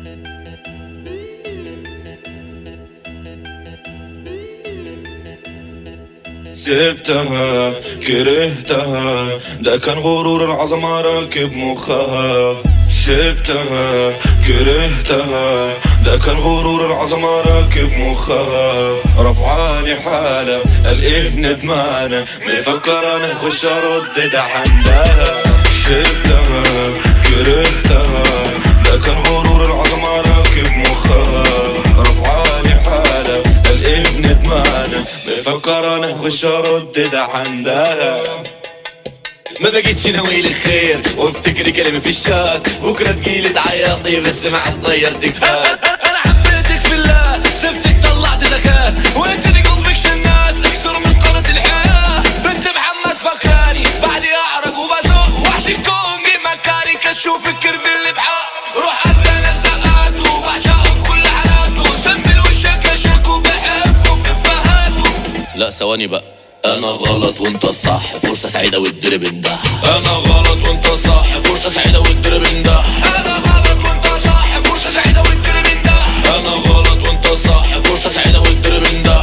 سبتها كرهتها ده كان غرور العظمة راكب مخها سبتها كرهتها ده كان غرور العظمة راكب مخها رفعاني حالة الايه ندمانة مفكر انا اخش ارد ده عندها سبتها كرهتها ده كان غرور العظمة راكب مخها رفعاني حالة الايه ندمانة مفكر انا اخش ارد ده عندها ما بقيتش ناوي الخير وافتكري كلمة في الشات بكرة تجيلي تعيطي بس ما عاد ضيرتك فات انا حبيتك في الله سبتك طلعت زكاة وانت دي قلبك شناس اكثر من قناة الحياة بنت محمد فكراني بعدي اعرق وبزوق وحش الكونجي مكاني كشوف الكرب اللي بحق روح عدنا الزقات وبعشقه في كل حالاته سمي وشك شك وبحبه في افهاته لا ثواني بقى انا غلط وانت الصح فرصة سعيدة والدرب ده انا غلط وانت صح فرصة سعيدة والدرب ده انا غلط وانت صح فرصة سعيدة والدرب ده انا غلط وانت صح فرصة سعيدة والدرب ده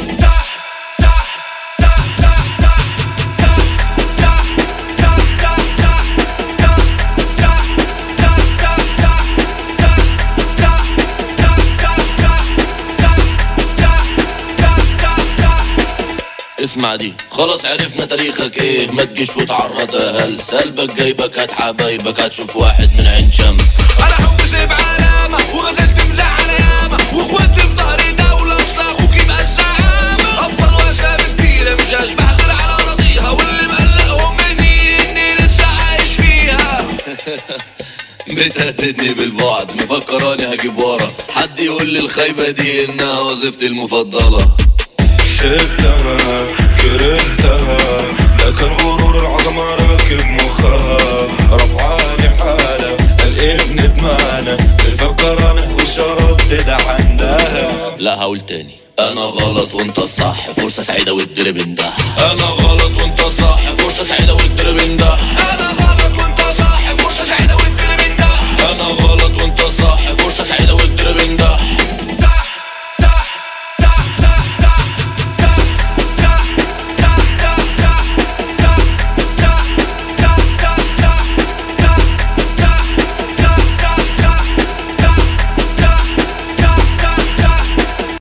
اسمع دي خلاص عرفنا تاريخك ايه ما تجيش وتعرض هل سلبك جايبك هات حبايبك هتشوف واحد من عين شمس انا حب سيب علامة وغزلت مزعل ياما واخواتي في ظهري دولة اصل اخوك يبقى الزعامة ابطال واسامي كبيرة مش هشبه غير على راضيها واللي مقلقهم مني اني لسه عايش فيها بتهددني بالبعد مفكراني هجيب ورا حد يقول لي الخيبة دي انها وظيفتي المفضلة سبتها كرهتها ده كان غرور العظمة راكب مخها رفعاني حالة الايه ندمانة بفكر انا اخش ارد ده عندها لا هقول تاني انا غلط وانت الصح فرصة سعيدة والدرب ده انا غلط وانت صح